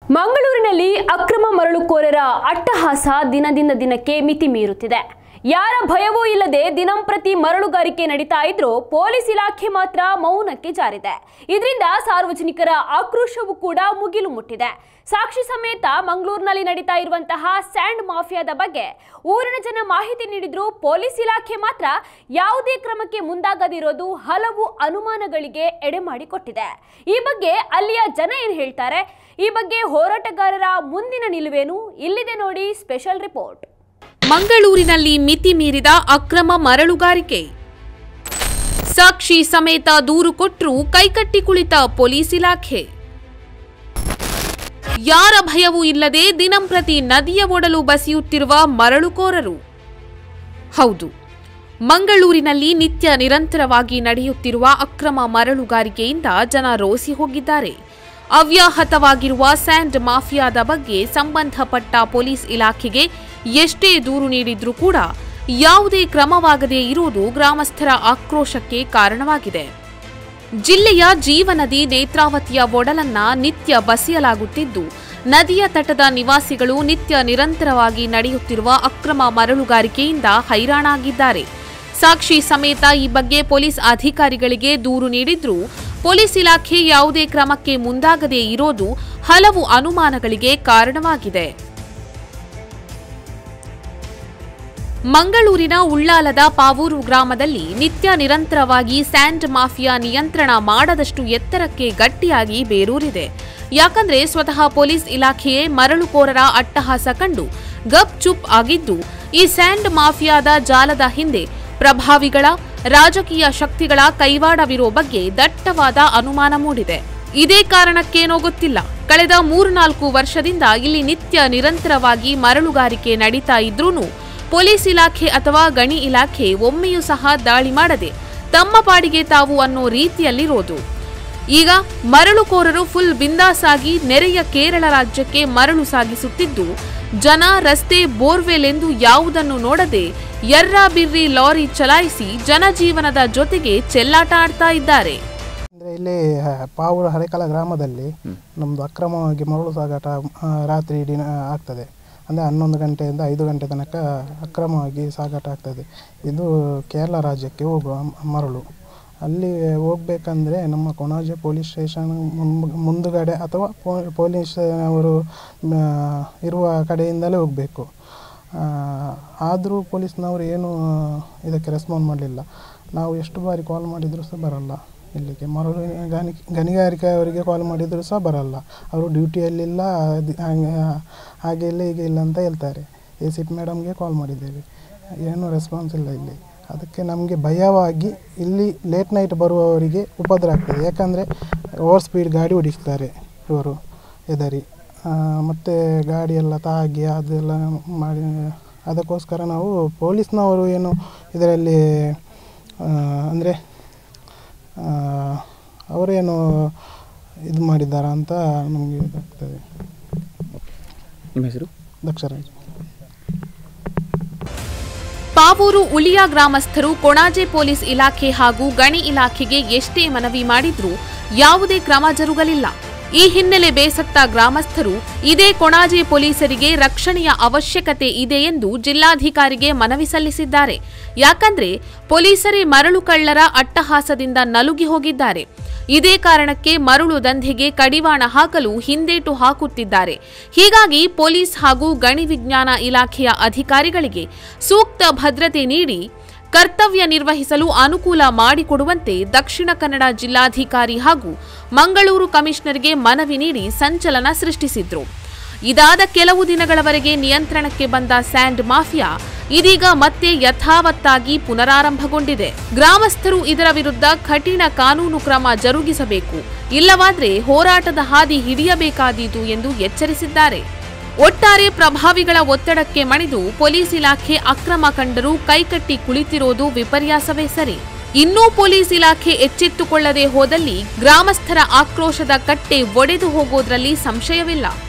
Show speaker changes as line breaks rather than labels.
ಮಂಗಳೂರಿನಲ್ಲಿ ಅಕ್ರಮ ಮರಳುಕೋರರ ಅಟ್ಟಹಾಸ ದಿನದಿಂದ ದಿನಕ್ಕೆ ಮಿತಿ ಮೀರುತ್ತಿದೆ ಯಾರ ಭಯವೂ ಇಲ್ಲದೆ ದಿನಂಪ್ರತಿ ಮರಳುಗಾರಿಕೆ ನಡೀತಾ ಇದ್ರೂ ಪೊಲೀಸ್ ಇಲಾಖೆ ಮಾತ್ರ ಮೌನಕ್ಕೆ ಜಾರಿದೆ ಇದರಿಂದ ಸಾರ್ವಜನಿಕರ ಆಕ್ರೋಶವೂ ಕೂಡ ಮುಗಿಲು ಮುಟ್ಟಿದೆ ಸಾಕ್ಷಿ ಸಮೇತ ಮಂಗಳೂರಿನಲ್ಲಿ ನಡೀತಾ ಇರುವಂತಹ ಸ್ಯಾಂಡ್ ಮಾಫಿಯಾದ ಬಗ್ಗೆ ಊರಿನ ಜನ ಮಾಹಿತಿ ನೀಡಿದ್ರು ಪೊಲೀಸ್ ಇಲಾಖೆ ಮಾತ್ರ ಯಾವುದೇ ಕ್ರಮಕ್ಕೆ ಮುಂದಾಗದಿರೋದು ಹಲವು ಅನುಮಾನಗಳಿಗೆ ಎಡೆ ಮಾಡಿಕೊಟ್ಟಿದೆ ಈ ಬಗ್ಗೆ ಅಲ್ಲಿಯ ಜನ ಏನ್ ಹೇಳ್ತಾರೆ ಈ ಬಗ್ಗೆ ಹೋರಾಟಗಾರರ ಮುಂದಿನ ನಿಲುವೇನು ಇಲ್ಲಿದೆ ನೋಡಿ ಸ್ಪೆಷಲ್ ರಿಪೋರ್ಟ್
ಮಂಗಳೂರಿನಲ್ಲಿ ಮಿತಿ ಮೀರಿದ ಅಕ್ರಮ ಮರಳುಗಾರಿಕೆ ಸಾಕ್ಷಿ ಸಮೇತ ದೂರು ಕೊಟ್ಟರು ಕೈಕಟ್ಟಿ ಕುಳಿತ ಪೊಲೀಸ್ ಇಲಾಖೆ ಯಾರ ಭಯವೂ ಇಲ್ಲದೆ ದಿನಂಪ್ರತಿ ನದಿಯ ಒಡಲು ಬಸಿಯುತ್ತಿರುವ ಮರಳುಕೋರರು ಹೌದು ಮಂಗಳೂರಿನಲ್ಲಿ ನಿತ್ಯ ನಿರಂತರವಾಗಿ ನಡೆಯುತ್ತಿರುವ ಅಕ್ರಮ ಮರಳುಗಾರಿಕೆಯಿಂದ ಜನ ರೋಸಿ ಹೋಗಿದ್ದಾರೆ ಅವ್ಯಾಹತವಾಗಿರುವ ಸ್ಯಾಂಡ್ ಮಾಫಿಯಾದ ಬಗ್ಗೆ ಸಂಬಂಧಪಟ್ಟ ಪೊಲೀಸ್ ಇಲಾಖೆಗೆ ಎಷ್ಟೇ ದೂರು ನೀಡಿದ್ರೂ ಕೂಡ ಯಾವುದೇ ಕ್ರಮವಾಗದೇ ಇರುವುದು ಗ್ರಾಮಸ್ಥರ ಆಕ್ರೋಶಕ್ಕೆ ಕಾರಣವಾಗಿದೆ ಜಿಲ್ಲೆಯ ಜೀವನದಿ ನೇತ್ರಾವತಿಯ ಒಡಲನ್ನ ನಿತ್ಯ ಬಸಿಯಲಾಗುತ್ತಿದ್ದು ನದಿಯ ತಟದ ನಿವಾಸಿಗಳು ನಿತ್ಯ ನಿರಂತರವಾಗಿ ನಡೆಯುತ್ತಿರುವ ಅಕ್ರಮ ಮರಳುಗಾರಿಕೆಯಿಂದ ಹೈರಾಣಾಗಿದ್ದಾರೆ ಸಾಕ್ಷಿ ಸಮೇತ ಈ ಬಗ್ಗೆ ಪೊಲೀಸ್ ಅಧಿಕಾರಿಗಳಿಗೆ ದೂರು ನೀಡಿದ್ರೂ ಪೊಲೀಸ್ ಇಲಾಖೆ ಯಾವುದೇ ಕ್ರಮಕ್ಕೆ ಮುಂದಾಗದೇ ಇರೋದು ಹಲವು ಅನುಮಾನಗಳಿಗೆ ಕಾರಣವಾಗಿದೆ ಮಂಗಳೂರಿನ ಉಳ್ಳಾಲದ ಪಾವೂರು ಗ್ರಾಮದಲ್ಲಿ ನಿತ್ಯ ನಿರಂತರವಾಗಿ ಸ್ಯಾಂಡ್ ಮಾಫಿಯಾ ನಿಯಂತ್ರಣ ಮಾಡದಷ್ಟು ಎತ್ತರಕ್ಕೆ ಗಟ್ಟಿಯಾಗಿ ಬೇರೂರಿದೆ ಯಾಕಂದ್ರೆ ಸ್ವತಃ ಪೊಲೀಸ್ ಇಲಾಖೆಯೇ ಮರಳುಕೋರರ ಅಟ್ಟಹಾಸ ಕಂಡು ಗಪ್ ಚುಪ್ ಆಗಿದ್ದು ಈ ಸ್ಯಾಂಡ್ ಮಾಫಿಯಾದ ಜಾಲದ ಹಿಂದೆ ಪ್ರಭಾವಿಗಳ ರಾಜಕೀಯ ಶಕ್ತಿಗಳ ಕೈವಾಡವಿರೋ ಬಗ್ಗೆ ದಟ್ಟವಾದ ಅನುಮಾನ ಮೂಡಿದೆ ಇದೇ ಕಾರಣಕ್ಕೇನೋ ಗೊತ್ತಿಲ್ಲ ಕಳೆದ ಮೂರ್ನಾಲ್ಕು ವರ್ಷದಿಂದ ಇಲ್ಲಿ ನಿತ್ಯ ನಿರಂತರವಾಗಿ ಮರಳುಗಾರಿಕೆ ನಡೀತಾ ಇದ್ರೂನು ಪೊಲೀಸ್ ಇಲಾಖೆ ಅಥವಾ ಗಣಿ ಇಲಾಖೆ ಒಮ್ಮೆಯೂ ಸಹ ದಾಳಿ ಮಾಡದೆ ತಮ್ಮ ಪಾಡಿಗೆ ತಾವು ಅನ್ನೋ ರೀತಿಯಲ್ಲಿರೋದು ಈಗ ಮರಳುಕೋರರು ಫುಲ್ ಬಿಂದಾಸಾಗಿ ನೆರೆಯ ಕೇರಳ ರಾಜ್ಯಕ್ಕೆ ಮರಳು ಸಾಗಿಸುತ್ತಿದ್ದು ಜನ ರಸ್ತೆ ಬೋರ್ವೆಲ್ ಎಂದು ಯಾವುದನ್ನು ನೋಡದೆ ಯರ್ರಾ ಬಿರ್ರಿ ಲಾರಿ ಚಲಾಯಿಸಿ ಜನಜೀವನದ ಜೊತೆಗೆ ಚೆಲ್ಲಾಟ ಆಡ್ತಾ ಇದ್ದಾರೆ
ಅಂದರೆ ಇಲ್ಲಿ ಆ, ಪಾವೂರ ಹರೇಕಲ ಗ್ರಾಮದಲ್ಲಿ ನಮ್ಮದು ಅಕ್ರಮವಾಗಿ ಮರಳು ಸಾಗಾಟ ಆ, ರಾತ್ರಿ ಇಡೀ ನ- ಆಗ್ತದೆ ಅಂದರೆ ಹನ್ನೊಂದು ಗಂಟೆಯಿಂದ ಐದು ಗಂಟೆ ತನಕ ಅಕ್ರಮವಾಗಿ ಸಾಗಾಟ ಆಗ್ತದೆ ಇದು ಕೇರಳ ರಾಜ್ಯಕ್ಕೆ ಹೋಗುವ ಮ- ಮರಳು ಅಲ್ಲಿ ಹೋಗ್ಬೇಕಂದ್ರೆ ನಮ್ಮ ಕೊಣಾಜೆ ಪೊಲೀಸ್ ಸ್ಟೇಷನ್ ಮುನ್- ಮುಂದುಗಡೆ ಅಥವಾ ಪೊ- ಪೊಲೀಸ್ ಅವರು ಮ, ಇರುವ ಕಡೆಯಿಂದಲೇ ಹೋಗಬೇಕು ಆದರೂ ಪೊಲೀಸ್ನವರು ಏನು ಇದಕ್ಕೆ ರೆಸ್ಪಾಂಡ್ ಮಾಡಲಿಲ್ಲ ನಾವು ಎಷ್ಟು ಬಾರಿ ಕಾಲ್ ಮಾಡಿದರೂ ಸಹ ಬರಲ್ಲ ಇಲ್ಲಿಗೆ ಮರಳು ಗಣಿ ಗಣಿಗಾರಿಕೆ ಅವರಿಗೆ ಕಾಲ್ ಮಾಡಿದರೂ ಸಹ ಬರಲ್ಲ ಅವರು ಡ್ಯೂಟಿಯಲ್ಲಿಲ್ಲ ಅದ್- ಹಾಗೆ ಹಾಗೆ ಇಲ್ಲ ಹೀಗೆ ಇಲ್ಲ ಅಂತ ಹೇಳ್ತಾರೆ ಎ ಸಿ ಪಿ ಮೇಡಮ್ಗೆ ಕಾಲ್ ಮಾಡಿದ್ದೇವೆ ಏನೂ ರೆಸ್ಪಾನ್ಸ್ ಇಲ್ಲ ಇಲ್ಲಿ ಅದಕ್ಕೆ ನಮಗೆ ಭಯವಾಗಿ ಇಲ್ಲಿ ಲೇಟ್ ನೈಟ್ ಬರುವವರಿಗೆ ಉಪದ್ರ ಆಗ್ತದೆ ಯಾಕಂದರೆ ಓವರ್ ಸ್ಪೀಡ್ ಗಾಡಿ ಓಡಿಸ್ತಾರೆ ಇವರು ಎದರಿ ಆ, ಮತ್ತು ಗಾಡಿ ಎಲ್ಲ ತಾಗಿ ಅದೆಲ್ಲ ಮಾಡಿ ಅದಕ್ಕೋಸ್ಕರ ನಾವು ಪೊಲೀಸ್ನವರು ಏನು ಇದರಲ್ಲಿ ಅಂದರೆ ಅವರೇನು ಇದು ಮಾಡಿದ್ದಾರಾ ಅಂತ ನಮಗೆ ಇದಾಗ್ತದೆ
ನಿಮ್ಮ ಹೆಸರು
ದಕ್ಷರಾಜ್
ಪಾವೂರು ಉಳಿಯ ಗ್ರಾಮಸ್ಥರು ಕೊಣಾಜೆ ಪೊಲೀಸ್ ಇಲಾಖೆ ಹಾಗೂ ಗಣಿ ಇಲಾಖೆಗೆ ಎಷ್ಟೇ ಮನವಿ ಮಾಡಿದ್ರೂ ಯಾವುದೇ ಕ್ರಮ ಜರುಗಲಿಲ್ಲ ಈ ಹಿನ್ನೆಲೆ ಬೇಸತ್ತ ಗ್ರಾಮಸ್ಥರು ಇದೇ ಕೊಣಾಜೆ ಪೊಲೀಸರಿಗೆ ರಕ್ಷಣೆಯ ಅವಶ್ಯಕತೆ ಇದೆ ಎಂದು ಜಿಲ್ಲಾಧಿಕಾರಿಗೆ ಮನವಿ ಸಲ್ಲಿಸಿದ್ದಾರೆ ಯಾಕಂದ್ರೆ ಪೊಲೀಸರೇ ಮರಳು ಕಳ್ಳರ ಅಟ್ಟಹಾಸದಿಂದ ನಲುಗಿ ಹೋಗಿದ್ದಾರೆ ಇದೇ ಕಾರಣಕ್ಕೆ ಮರಳು ದಂಧೆಗೆ ಕಡಿವಾಣ ಹಾಕಲು ಹಿಂದೇಟು ಹಾಕುತ್ತಿದ್ದಾರೆ ಹೀಗಾಗಿ ಪೊಲೀಸ್ ಹಾಗೂ ಗಣಿ ವಿಜ್ಞಾನ ಇಲಾಖೆಯ ಅಧಿಕಾರಿಗಳಿಗೆ ಸೂಕ್ತ ಭದ್ರತೆ ನೀಡಿ ಕರ್ತವ್ಯ ನಿರ್ವಹಿಸಲು ಅನುಕೂಲ ಮಾಡಿಕೊಡುವಂತೆ ದಕ್ಷಿಣ ಕನ್ನಡ ಜಿಲ್ಲಾಧಿಕಾರಿ ಹಾಗೂ ಮಂಗಳೂರು ಕಮಿಷನರ್ಗೆ ಮನವಿ ನೀಡಿ ಸಂಚಲನ ಸೃಷ್ಟಿಸಿದ್ರು ಇದಾದ ಕೆಲವು ದಿನಗಳವರೆಗೆ ನಿಯಂತ್ರಣಕ್ಕೆ ಬಂದ ಸ್ಯಾಂಡ್ ಮಾಫಿಯಾ ಇದೀಗ ಮತ್ತೆ ಯಥಾವತ್ತಾಗಿ ಪುನರಾರಂಭಗೊಂಡಿದೆ ಗ್ರಾಮಸ್ಥರು ಇದರ ವಿರುದ್ಧ ಕಠಿಣ ಕಾನೂನು ಕ್ರಮ ಜರುಗಿಸಬೇಕು ಇಲ್ಲವಾದ್ರೆ ಹೋರಾಟದ ಹಾದಿ ಹಿಡಿಯಬೇಕಾದೀತು ಎಂದು ಎಚ್ಚರಿಸಿದ್ದಾರೆ ಒಟ್ಟಾರೆ ಪ್ರಭಾವಿಗಳ ಒತ್ತಡಕ್ಕೆ ಮಣಿದು ಪೊಲೀಸ್ ಇಲಾಖೆ ಅಕ್ರಮ ಕಂಡರೂ ಕೈಕಟ್ಟಿ ಕುಳಿತಿರೋದು ವಿಪರ್ಯಾಸವೇ ಸರಿ ಇನ್ನೂ ಪೊಲೀಸ್ ಇಲಾಖೆ ಎಚ್ಚೆತ್ತುಕೊಳ್ಳದೆ ಹೋದಲ್ಲಿ ಗ್ರಾಮಸ್ಥರ ಆಕ್ರೋಶದ ಕಟ್ಟೆ ಒಡೆದು ಹೋಗೋದ್ರಲ್ಲಿ ಸಂಶಯವಿಲ್ಲ